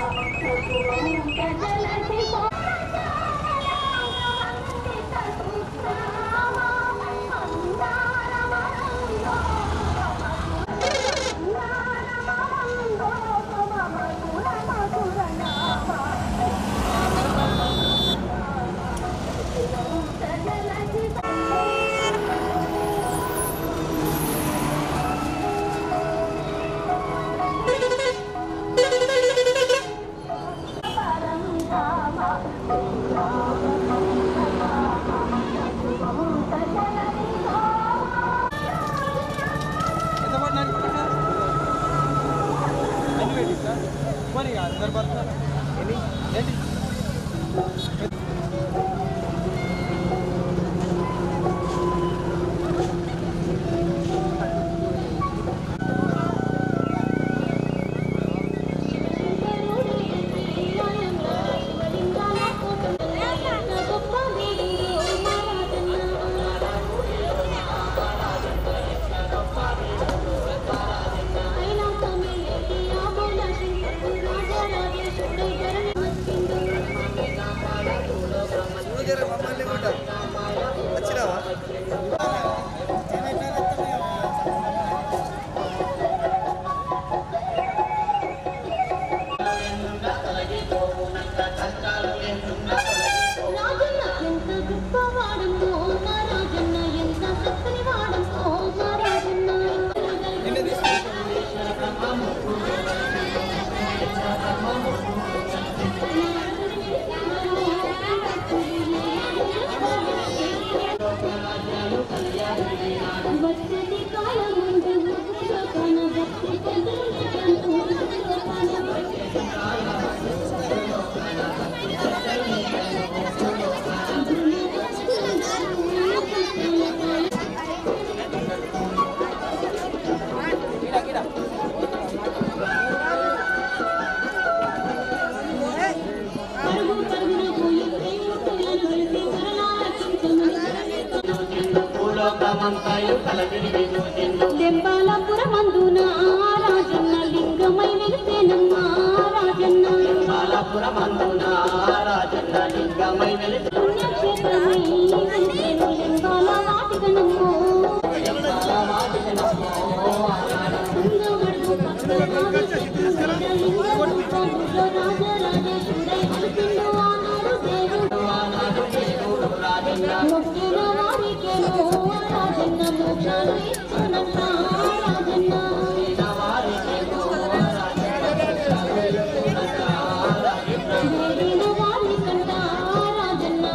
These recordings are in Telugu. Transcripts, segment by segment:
ఎంత పడినారు అన్ని పెట్టిస్తా మరి అందరు పడతారు ఎన్ని ఏంటి మమ్మల్ని కూడా వచ్చినావా రాజన్న ఎంత గొప్పవాడమ్మో మా రాజన్న ఎంత చక్కని వాడమ్మో మా రాజన్న నిన్నే తీసుకుంటా వచ్చేది కాలముందు సోపాన భక్తి చంద్రుడు పరుగు పరుగున పోయి ప్రేమకుల కొలిసి దెబ్బాలపురమందున రాజన్న లింగమై వెలిసేనమ్మా రాజన్న పుణ్యక్షేత్రమై వెలిసేను లింగాల వాటికనమ్మో లింగమడుగు పక్కన లింగ రూపములో రాజరాజేశ్వరై వెలిసిండు ఆనాడు దేవుడు మొక్కిన వారికేమో రాజన్న మోక్షాలు ఇచ్చునమ్మ రాజన్న వేడిన వారికంట రాజన్న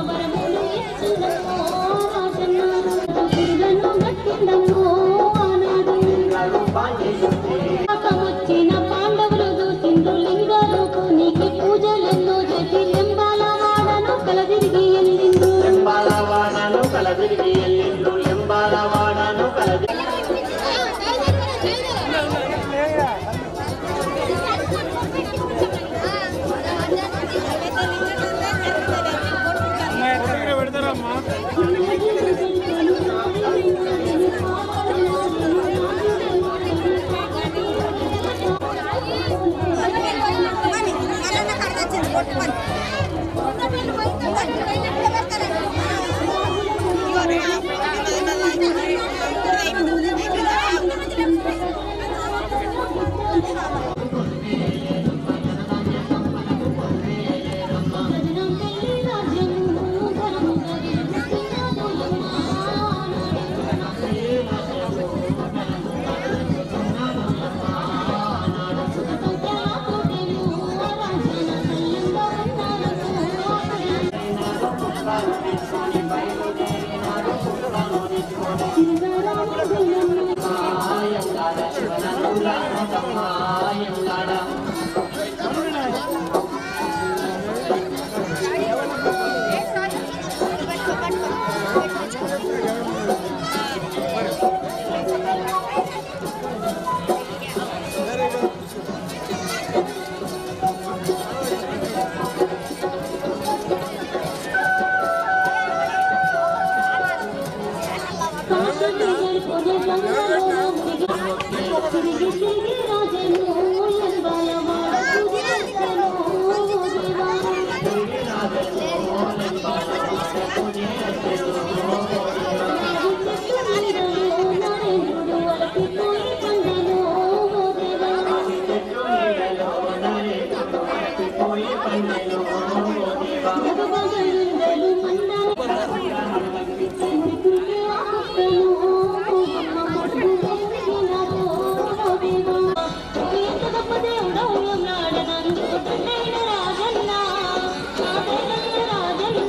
జగబగలుండలు మందర కురికే ఆకులను అమ్మ మడుగు వెలిగినదో రవివా ఎంత గొప్ప దేవుడవు నాడనను నేను రాజన్న నాదైన రాజన్న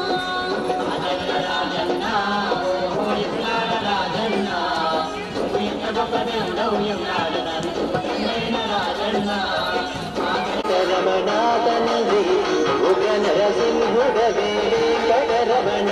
రమణాతనది ఉగ్ర నరసింహుడవే రమణ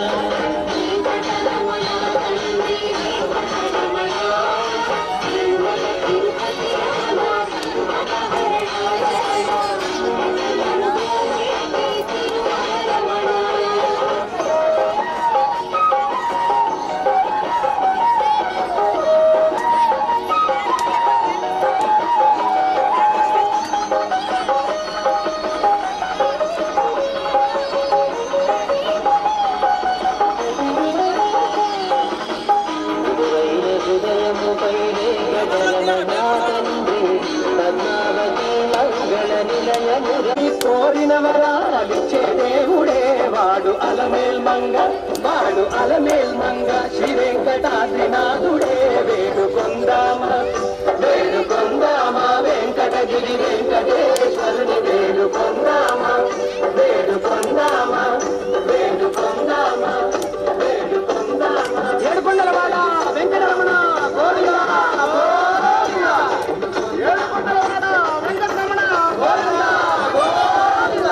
గురువైన హృదయముపైనే గజరమణా తండ్రి పద్మావతి మంగళ నిలయమురని కోరిన వరాలిచ్చే దేవుడే వాడు అలమేల్ మంగ వాడు అలమేల్ మంగ శ్రీ వెంకటాద్రినాథుడే వేడుకొందామ వేడుకొందామ వెంకటగిరి వెంకటేశ్వరుని వేడుకొందామ వేడుకొందామ వేడుకొందామ వేడుకొందామ ఏడుకొండలవాడ వెంకటరమణ గోవింద గోవింద ఏడుకొండలవాడ వెంకటరమణ గోవింద గోవింద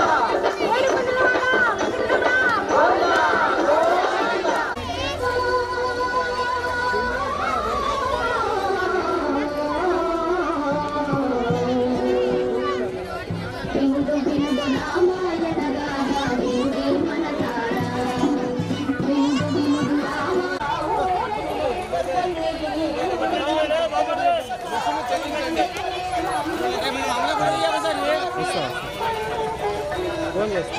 బిందు బిందు రామాయణ గాథ బిందు మనసార బిందు బిందు ఫోన్ చేస్తా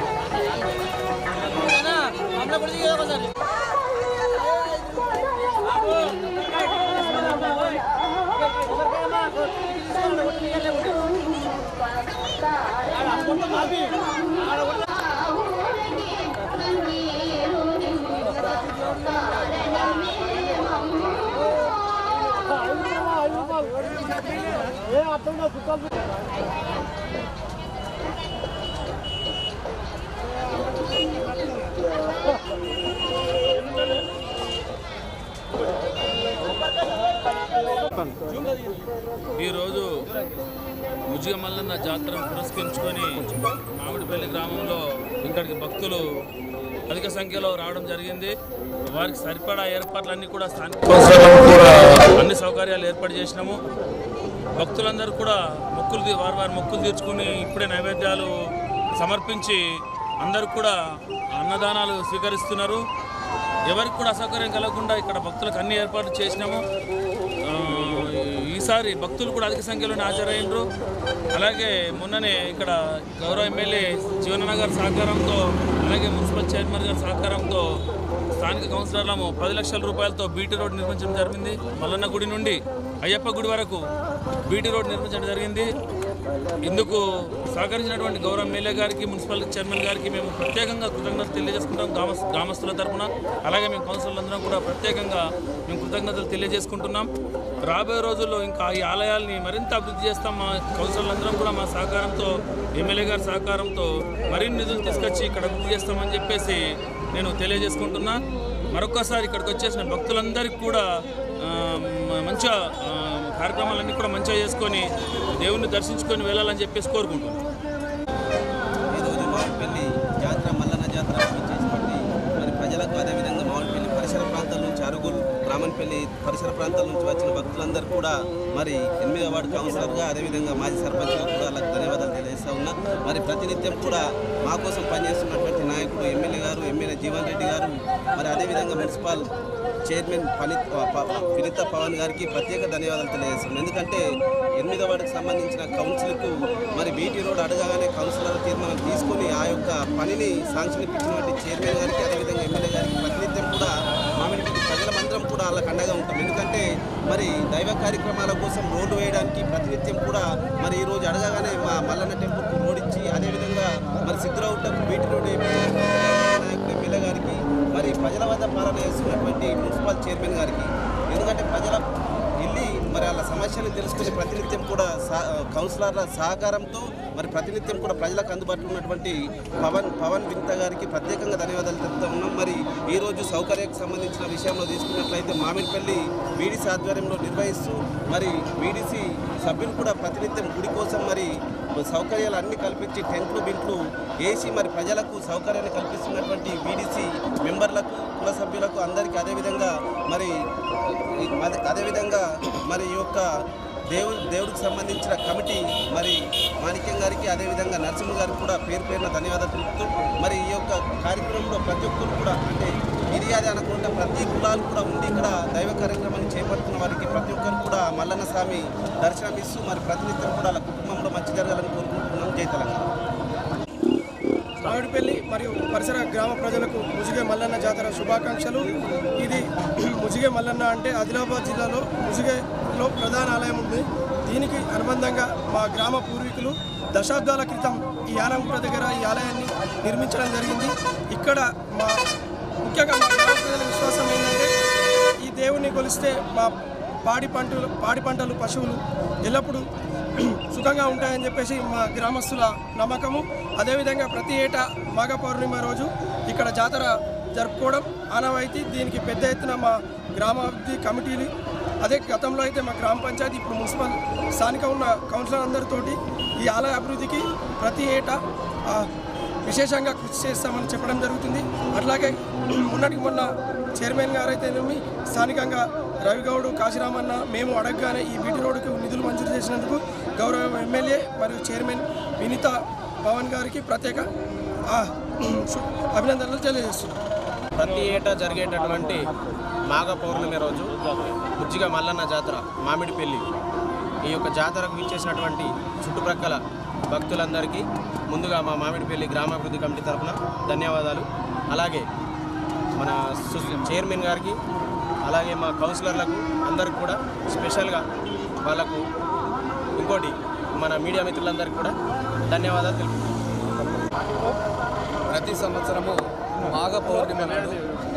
ఈరోజు ముజిగ మల్లన్న జాతరను పురస్కరించుకొని మామిడిపల్లి గ్రామంలో ఇక్కడికి భక్తులు అధిక సంఖ్యలో రావడం జరిగింది వారికి సరిపడా ఏర్పాట్లన్నీ కూడా స్థానిక సంస్థలు కూడా అన్ని సౌకర్యాలు ఏర్పాటు చేసినాము భక్తులందరూ కూడా మొక్కులు తీ- వారి వారి మొక్కులు తీర్చుకుని ఇప్పుడే నైవేద్యాలు సమర్పించి అందరూ కూడా అన్నదానాలు స్వీకరిస్తున్నారు ఎవరికి కూడా అసౌకర్యం కలగకుండా ఇక్కడ భక్తులకు అన్ని ఏర్పాట్లు చేసినాము ఆ, ఈసారి భక్తులు కూడా అధిక సంఖ్యలోనే హాజరైనరు అలాగే మొన్ననే ఇక్కడ గౌరవ ఎమ్మెల్యే జీవనన్న గారి సహకారంతో అలాగే మున్సిపల్ చైర్మన్ గారి సహకారంతో స్థానిక కౌన్సిలర్లము పది లక్షల రూపాయలతో బీటీ రోడ్ నిర్మించడం జరిగింది మల్లన్న గుడి నుండి అయ్యప్ప గుడి వరకు బీటీ రోడ్ నిర్మించడం జరిగింది ఇందుకు సహకరించినటువంటి గౌరవ ఎమ్మెల్యే గారికి మున్సిపల్ చైర్మన్ గారికి మేము ప్రత్యేకంగా కృతజ్ఞతలు తెలియజేసుకుంటాం గ్రామ గ్రామస్తుల తరపున అలాగే మేము కౌన్సిలర్లందరం కూడా ప్రత్యేకంగా మేము కృతజ్ఞతలు తెలియజేసుకుంటున్నాం రాబోయే రోజుల్లో ఇంకా ఈ ఆలయాల్ని మరింత అభివృద్ధి చేస్తాం మా కౌన్సిలర్లందరం కూడా మా సహకారంతో ఎమ్మెల్యే గారి సహకారంతో మరిన్ని నిధులు తీసుకొచ్చి ఇక్కడ అభివృద్ధి చేస్తామని చెప్పేసి నేను తెలియజేసుకుంటున్నా మరొక్కసారి ఇక్కడికి వచ్చేసిన భక్తులందరికీ కూడా ఆ, మ- మంచిగా ఆ, కార్యక్రమాలన్నీ కూడా మంచిగా చేసుకొని దేవుణ్ణి దర్శించుకొని వెళ్ళాలని చెప్పేసి కోరుకుంటున్నాను ఈరోజు మామిడిపల్లి జాతర మల్లన్న జాతర చేసినటువంటి మరి ప్రజలకు అదేవిధంగా మామిడిపల్లి పరిసర ప్రాంతాల నుంచి అరుగులు బ్రాహ్మణపల్లి పరిసర ప్రాంతాల నుంచి వచ్చిన భక్తులందరూ కూడా మరి ఎనిమిదవ వార్డు కౌన్సిలర్గా అదేవిధంగా మాజీ సర్పంచ్గా కూడా వాళ్ళకి ధన్యవాదాలు తెలియజేస్తా ఉన్నా మరి ప్రతినిత్యం కూడా మా కోసం పనిచేస్తున్నటువంటి నాయకుడు ఎమ్మెల్యే గారు ఎమ్మెల్యే జీవన్ రెడ్డి గారు మరి అదేవిధంగా మున్సిపల్ చైర్మన్ ఫలిత్ ఫిలిత పవన్ గారికి ప్రత్యేక ధన్యవాదాలు తెలియజేస్తున్నాం ఎందుకంటే ఎనిమిదవ వార్డుకు సంబంధించిన కౌన్సిల్కు మరి బీటీ రోడ్ అడగగానే కౌన్సిలర్ తీర్మానం తీసుకొని ఆ యొక్క పనిని శాంక్షన్ ఇప్పించినటువంటి చైర్మన్ గారికి అదేవిధంగా ఎమ్మెల్యే గారికి ప్రతినిత్యం కూడా మామిడిపల్లి ప్రజలమందరం కూడా వాళ్ళకి అండగా ఉంటాం ఎందుకంటే మరి దైవ కార్యక్రమాల కోసం రోడ్డు వేయడానికి ప్రతినిత్యం కూడా మరి ఈ రోజు అడగగానే మా మల్లన్న టెంపుల్కు రోడ్ ఇచ్చి అదేవిధంగా మరి సిద్ధరావుటకు బీటీ రోడ్ వేయించి నాయకుడు ఎమ్మెల్యే గారికి మరి ప్రజల వద్ద పాలన చేస్తున్నటువంటి మున్సిపల్ చైర్మన్ గారికి ఎందుకంటే ప్రజల వెళ్ళి మరి వాళ్ళ సమస్యలు తెలుసుకుని ప్రతినిత్యం కూడా సా- కౌన్సిలర్ల సహకారంతో మరి ప్రతినిత్యం కూడా ప్రజలకు అందుబాటులో ఉన్నటువంటి పవన్ పవన్ వింత గారికి ప్రత్యేకంగా ధన్యవాదాలు తెలుపుతా ఉన్నాం మరి ఈ రోజు సౌకర్యానికి సంబంధించిన విషయంలో తీసుకున్నట్లయితే మామిడిపల్లి బీడీసీ ఆధ్వర్యంలో నిర్వహిస్తూ మరి బీడీసీ సభ్యులు కూడా ప్రతినిత్యం గుడి కోసం మరి సౌకర్యాలు అన్ని కల్పించి టెంట్లు బింట్లు వేసి మరి ప్రజలకు సౌకర్యాన్ని కల్పిస్తున్నటువంటి బీడీసీ మెంబర్లకు కుల సభ్యులకు అందరికీ అదేవిధంగా మరి అదే- అదేవిధంగా మరి ఈ యొక్క దేవుడు దేవుడికి సంబంధించిన కమిటీ మరి మాణిక్యం గారికి అదేవిధంగా నరసింహ గారికి కూడా పేరు పేరున ధన్యవాదాలు తెలుపుతూ మరి ఈ యొక్క కార్యక్రమంలో ప్రతి ఒక్కరు కూడా అంటే ఇది అది అనకుండా ప్రతి కులాలు కూడా ఉండి ఇక్కడ దైవ కార్యక్రమాన్ని చేపడుతున్న వారికి ప్రతి ఒక్కరు కూడా మల్లన్న స్వామి దర్శనం ఇస్తూ మరి ప్రతినిత్యం కూడా వాళ్ళ కుటుంబంలో మంచి జరగాలని కోరుకుంటున్నాం జై తెలంగాణ మామిడిపల్లి మరియు పరిసర గ్రామ ప్రజలకు ముజిగే మల్లన్న జాతర శుభాకాంక్షలు ఇది ముజిగే మల్లన్న అంటే ఆదిలాబాద్ జిల్లాలో ముజిగేలో ప్రధాన ఆలయం ఉంది దీనికి అనుబంధంగా మా గ్రామ పూర్వీకులు దశాబ్దాల క్రితం ఈ యానంపుర దగ్గర ఈ ఆలయాన్ని నిర్మించడం జరిగింది ఇక్కడ మా ముఖ్యంగా మా గ్రామ ప్రజల విశ్వాసం ఏంటంటే ఈ దేవుణ్ణి కొలిస్తే మా పాడి పంటలు పాడి పంటలు పశువులు ఎల్లప్పుడూ సుఖంగా ఉంటాయని చెప్పేసి మా గ్రామస్తుల నమ్మకము అదేవిధంగా ప్రతి ఏటా మాఘ పౌర్ణిమ రోజు ఇక్కడ జాతర జరుపుకోవడం ఆనవాయితీ దీనికి పెద్ద ఎత్తున మా గ్రామాభివృద్ధి కమిటీలు అదే గతంలో అయితే మా గ్రామ పంచాయతీ ఇప్పుడు మున్సిపల్ స్థానిక ఉన్న కౌన్సిలర్ అందరితోటి ఈ ఆలయ అభివృద్ధికి ప్రతి ఏటా ఆ, విశేషంగా కృషి చేస్తామని చెప్పడం జరుగుతుంది అట్లాగే మొన్నటికి మొన్న చైర్మన్ గారు అయితేనేమి స్థానికంగా రవిగౌడ్ కాశీరామన్న మేము అడగగానే ఈ బీటీ రోడ్డుకు నిధులు మంజూరు చేసినందుకు గౌరవ ఎమ్మెల్యే మరియు చైర్మన్ వినీత పవన్ గారికి ప్రత్యేక ఆ, శు- అభినందనలు తెలియజేస్తున్నాం ప్రతి ఏటా జరిగేటటువంటి మాఘ పౌర్ణమి రోజు ముజ్జిగ మల్లన్న జాతర మామిడిపల్లి ఈ యొక్క జాతరకు విచ్చేసినటువంటి చుట్టుప్రక్కల భక్తులందరికీ ముందుగా మా మామిడిపల్లి గ్రామాభివృద్ధి కమిటీ తరఫున ధన్యవాదాలు అలాగే మన సు- చైర్మన్ గారికి అలాగే మా కౌన్సిలర్లకు అందరికి కూడా స్పెషల్గా వాళ్ళకు ఇంకోటి మన మీడియా మిత్రులందరికీ కూడా ధన్యవాదాలు తెలుపుతున్నాను ప్రతి సంవత్సరము మాఘ పౌర్ణమి నాడు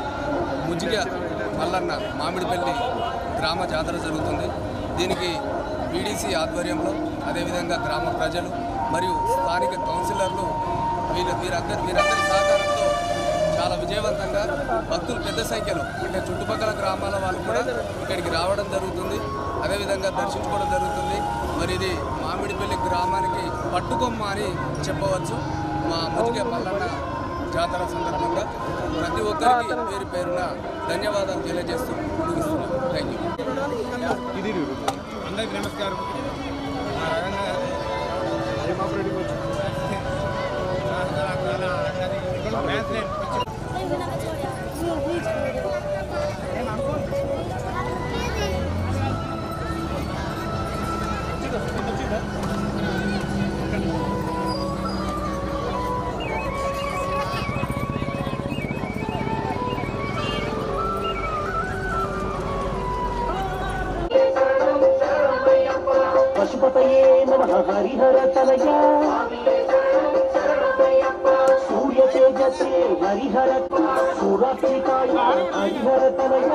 ముజిగ మల్లన్న మామిడిపల్లి గ్రామ జాతర జరుగుతుంది దీనికి బీడీసీ ఆధ్వర్యంలో అదేవిధంగా గ్రామ ప్రజలు మరియు స్థానిక కౌన్సిలర్లు వీళ్ళ వీరందరి వీరందరి సహకారంతో చాలా విజయవంతంగా భక్తులు పెద్ద సంఖ్యలో అంటే చుట్టుపక్కల గ్రామాల వాళ్ళు కూడా ఇక్కడికి రావడం జరుగుతుంది అదేవిధంగా దర్శించుకోవడం జరుగుతుంది మరి ఇది మామిడిపల్లి గ్రామానికి పట్టుకొమ్మ అని చెప్పవచ్చు మా ముజిగ మల్లన్న జాతర సందర్భంగా ప్రతి ఒక్కరికి పేరు పేరున ధన్యవాదాలు తెలియజేస్తూ ముగిస్తున్నాం థ్యాంక్ యూ అందరికీ నమస్కారం పశుపతయే నమ హరిహర తనయ సూర్య తేజసే హరిహర సూరాక్షికాయ హరిహర తనయ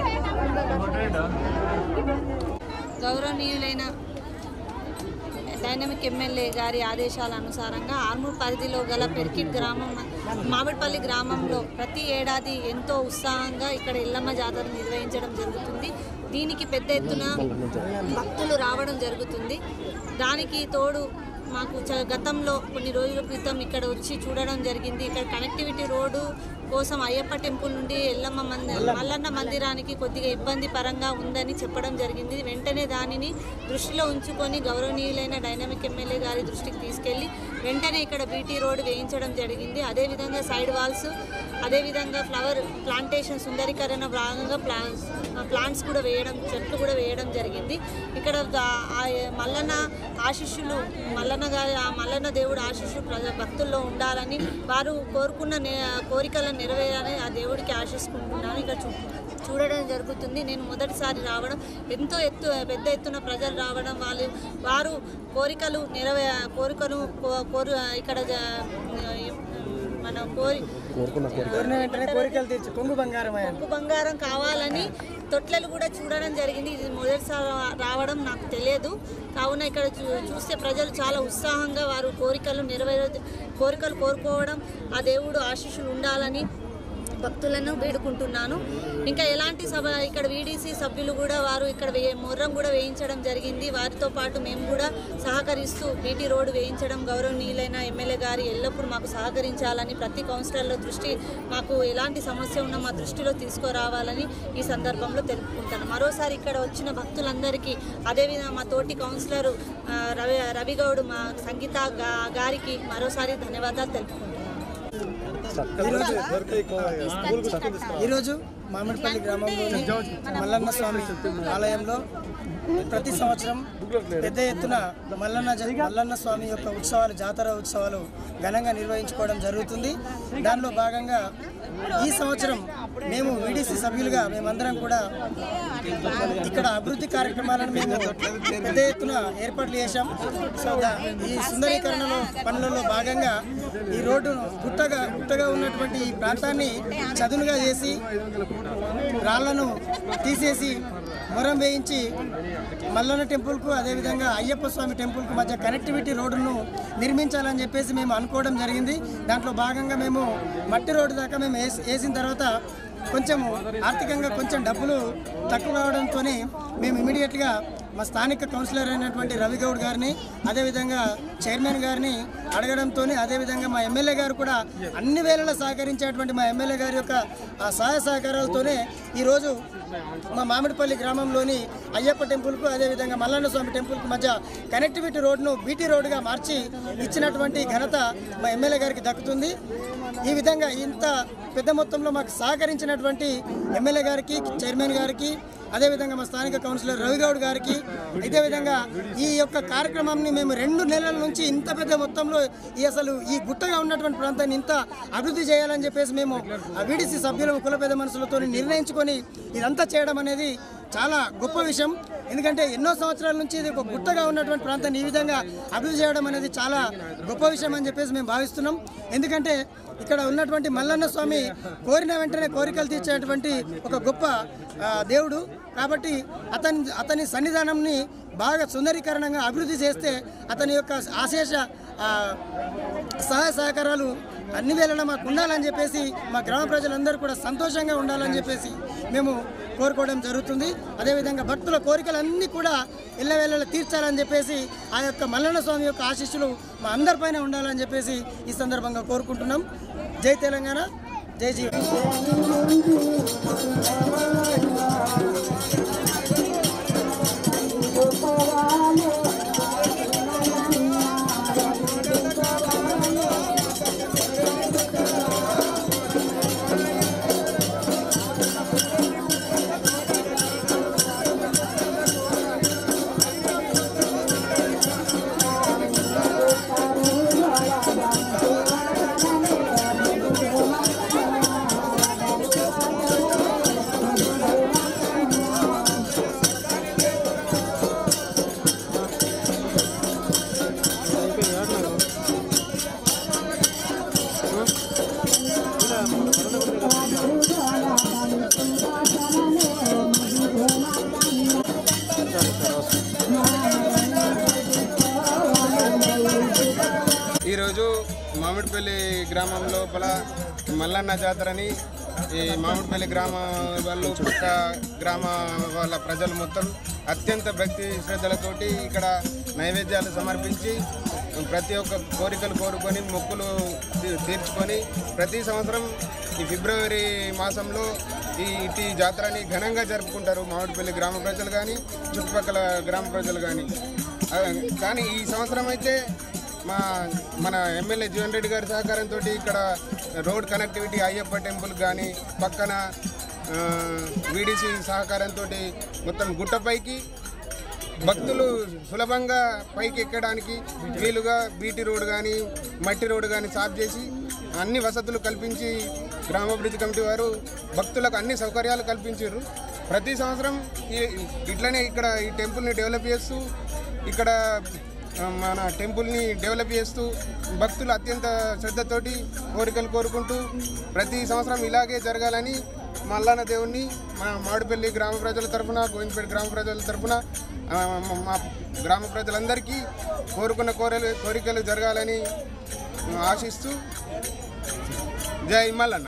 గౌరవనీయులైన డైనమిక్ ఎమ్మెల్యే గారి ఆదేశాల అనుసారంగా ఆర్మూర్ పరిధిలో గల పెరికిట్ గ్రామం మామిడిపల్లి గ్రామంలో ప్రతి ఏడాది ఎంతో ఉత్సాహంగా ఇక్కడ ఎల్లమ్మ జాతర నిర్వహించడం జరుగుతుంది దీనికి పెద్ద ఎత్తున భక్తులు రావడం జరుగుతుంది దానికి తోడు మాకు చ- గతంలో కొన్ని రోజుల క్రితం ఇక్కడ వచ్చి చూడడం జరిగింది ఇక్కడ కనెక్టివిటీ రోడ్డు కోసం అయ్యప్ప టెంపుల్ నుండి ఎల్లమ్మ మంది మల్లన్న మందిరానికి కొద్దిగా ఇబ్బంది పరంగా ఉందని చెప్పడం జరిగింది వెంటనే దానిని దృష్టిలో ఉంచుకొని గౌరవనీయులైన డైనమిక్ ఎమ్మెల్యే గారి దృష్టికి తీసుకెళ్లి వెంటనే ఇక్కడ బీటీ రోడ్ వేయించడం జరిగింది అదేవిధంగా సైడ్ వాల్స్ అదేవిధంగా ఫ్లవర్ ప్లాంటేషన్ సుందరీకరణ భాగంగా ప్లాంట్స్ ప్లాంట్స్ కూడా వేయడం చెట్లు కూడా వేయడం జరిగింది ఇక్కడ ద- ఆ మల్లన్న ఆశీస్సులు మల్లన్న గారి ఆ మల్లన్న దేవుడు ఆశీస్సులు ప్రజ భక్తుల్లో ఉండాలని వారు కోరుకున్న నే- కోరికలను నెరవేరాలని ఆ దేవుడికి ఆశిస్తుంటున్నాను ఇక్కడ చూ చూడడం జరుగుతుంది నేను మొదటిసారి రావడం ఎంతో ఎత్తు పెద్ద ఎత్తున ప్రజలు రావడం వాళ్ళు వారు కోరికలు నెరవే కోరికలు కో- కోరు ఇక్కడ జ- మన కోరి కోరిన వెంటనే కోరికలు తీర్చి కొంగు బంగారం అయ్యాను ఉప్పు బంగారం కావాలని తొట్లలు కూడా చూడడం జరిగింది ఇది మొదటిసారి రావడం నాకు తెలియదు కావున ఇక్కడ చూ- చూస్తే ప్రజలు చాలా ఉత్సాహంగా వారు కోరికలు నెరవేర కోరికలు కోరుకోవడం ఆ దేవుడు ఆశీస్సులు ఉండాలని భక్తులను వేడుకుంటున్నాను ఇంకా ఎలాంటి సభ ఇక్కడ వీడీసీ సభ్యులు కూడా వారు ఇక్కడ వే మొర్రం కూడా వేయించడం జరిగింది వారితో పాటు మేము కూడా సహకరిస్తూ బీటీ రోడ్డు వేయించడం గౌరవనీయులైన ఎమ్మెల్యే గారి ఎల్లప్పుడూ మాకు సహకరించాలని ప్రతి కౌన్సిలర్ల దృష్టి మాకు ఎలాంటి సమస్య ఉన్నా మా దృష్టిలో తీసుకురావాలని ఈ సందర్భంలో తెలుపుకుంటాను మరోసారి ఇక్కడ వచ్చిన భక్తులందరికీ అదేవిధంగా మా తోటి కౌన్సిలర్ ఆ, రవి రవిగౌడ్ మా సంగీత గా- గారికి మరోసారి ధన్యవాదాలు తెలుపుకుంటున్నాను ఈరోజు మామిడిపల్లి గ్రామంలోని మల్లన్న స్వామి ఆలయంలో ప్రతి సంవత్సరం పెద్ద ఎత్తున మల్లన్న జ- మల్లన్న స్వామి యొక్క ఉత్సవాలు జాతర ఉత్సవాలు ఘనంగా నిర్వహించుకోవడం జరుగుతుంది దానిలో భాగంగా ఈ సంవత్సరం మేము వీడీసీ సభ్యులుగా మేమందరం కూడా ఇక్కడ అభివృద్ధి కార్యక్రమాలను మేము పెద్ద ఎత్తున ఏర్పాట్లు చేశాం సో దా- ఈ సుందరీకరణలో పనులలో భాగంగా ఈ రోడ్డును గుట్టగా గుట్టగా ఉన్నటువంటి ఈ ప్రాంతాన్ని చదునుగా చేసి రాళ్లను తీసేసి మొరం వేయించి మల్లన్న టెంపుల్కు అదేవిధంగా అయ్యప్ప స్వామి టెంపుల్కు మధ్య కనెక్టివిటీ రోడ్డును నిర్మించాలని చెప్పేసి మేము అనుకోవడం జరిగింది దాంట్లో భాగంగా మేము మట్టి రోడ్డు దాకా మేము వేసి వేసిన తర్వాత కొంచెం ఆర్థికంగా కొంచెం డబ్బులు తక్కువ కావడంతో మేము ఇమీడియట్గా మా స్థానిక కౌన్సిలర్ అయినటువంటి రవిగౌడ్ గారిని అదేవిధంగా చైర్మన్ గారిని అడగడంతో అదేవిధంగా మా ఎమ్మెల్యే గారు కూడా అన్ని వేళలా సహకరించేటువంటి మా ఎమ్మెల్యే గారి యొక్క ఆ సహాయ సహకారాలతోనే ఈరోజు మా మామిడిపల్లి గ్రామంలోని అయ్యప్ప టెంపుల్కు అదేవిధంగా మల్లన్న స్వామి టెంపుల్కు మధ్య కనెక్టివిటీ రోడ్ను బీటీ రోడ్డుగా మార్చి ఇచ్చినటువంటి ఘనత మా ఎమ్మెల్యే గారికి దక్కుతుంది ఈ విధంగా ఇంత పెద్ద మొత్తంలో మాకు సహకరించినటువంటి ఎమ్మెల్యే గారికి చైర్మన్ గారికి అదేవిధంగా మా స్థానిక కౌన్సిలర్ రవిగౌడ్ గారికి ఇదే విధంగా ఈ యొక్క కార్యక్రమాన్ని మేము రెండు నెలల నుంచి ఇంత పెద్ద మొత్తంలో ఈ అసలు ఈ గుట్టగా ఉన్నటువంటి ప్రాంతాన్ని ఇంత అభివృద్ధి చేయాలని చెప్పేసి మేము ఆ వీడీసీ సభ్యులు కుల పెద్ద మనుషులతో నిర్ణయించుకొని ఇదంతా చేయడం అనేది చాలా గొప్ప విషయం ఎందుకంటే ఎన్నో సంవత్సరాల నుంచి ఇది ఒక గుట్టగా ఉన్నటువంటి ప్రాంతాన్ని ఈ విధంగా అభివృద్ధి చేయడం అనేది చాలా గొప్ప విషయం అని చెప్పేసి మేము భావిస్తున్నాం ఎందుకంటే ఇక్కడ ఉన్నటువంటి మల్లన్న స్వామి కోరిన వెంటనే కోరికలు తీర్చేటువంటి ఒక గొప్ప ఆ, దేవుడు కాబట్టి అతని అతని సన్నిధానంని బాగా సుందరీకరణంగా అభివృద్ధి చేస్తే అతని యొక్క ఆశేష ఆ, సహాయ సహకారాలు అన్ని వేళలా మాకు ఉండాలని చెప్పేసి మా గ్రామ ప్రజలందరూ కూడా సంతోషంగా ఉండాలని చెప్పేసి మేము కోరుకోవడం జరుగుతుంది అదేవిధంగా భక్తుల కోరికలన్నీ కూడా ఇళ్ళవేళలా తీర్చాలని చెప్పేసి ఆ యొక్క మల్లన్న స్వామి యొక్క ఆశీస్సులు మా అందరిపైన ఉండాలని చెప్పేసి ఈ సందర్భంగా కోరుకుంటున్నాం జై తెలంగాణ జై జీవన్ ఈరోజు మామిడిపల్లి గ్రామం లోపల మల్లన్న జాతరని ఈ మామిడిపల్లి గ్రామ వాళ్ళు పక్క గ్రామ వాళ్ళ ప్రజలు మొత్తం అత్యంత భక్తి శ్రద్ధలతోటి ఇక్కడ నైవేద్యాలు సమర్పించి ప్రతి ఒక్క కోరికలు కోరుకొని మొక్కులు తీ- తీర్చుకొని ప్రతి సంవత్సరం ఈ ఫిబ్రవరి మాసంలో ఈ ఇటు జాతరని ఘనంగా జరుపుకుంటారు మామిడిపల్లి గ్రామ ప్రజలు కానీ చుట్టుపక్కల గ్రామ ప్రజలు కానీ ఆ, కానీ ఈ సంవత్సరం అయితే మా మన ఎమ్మెల్యే జీవన్ రెడ్డి గారి సహకారంతో ఇక్కడ రోడ్ కనెక్టివిటీ అయ్యప్ప టెంపుల్ కానీ పక్కన వీడీసీ సహకారంతో మొత్తం గుట్టపైకి భక్తులు సులభంగా పైకి ఎక్కడానికి వీలుగా బీటీ రోడ్ కానీ మట్టి రోడ్ కానీ సాఫ్ చేసి అన్ని వసతులు కల్పించి గ్రామాభివృద్ధి కమిటీ వారు భక్తులకు అన్ని సౌకర్యాలు కల్పించారు ప్రతి సంవత్సరం ఈ- ఇట్లనే ఇక్కడ ఈ టెంపుల్ని డెవలప్ చేస్తూ ఇక్కడ ఆ, మన టెంపుల్ని డెవలప్ చేస్తూ భక్తులు అత్యంత శ్రద్ధతోటి కోరికలు కోరుకుంటూ ప్రతి సంవత్సరం ఇలాగే జరగాలని మల్లాన దేవుణ్ణి మా మామిడిపల్లి గ్రామ ప్రజల తరఫున గోవిందపేట గ్రామ ప్రజల తరఫున ఆ, మా- మా గ్రామ ప్రజలందరికీ కోరుకున్న కోరలు కోరికలు జరగాలని ఆశిస్తూ జై మల్లన్న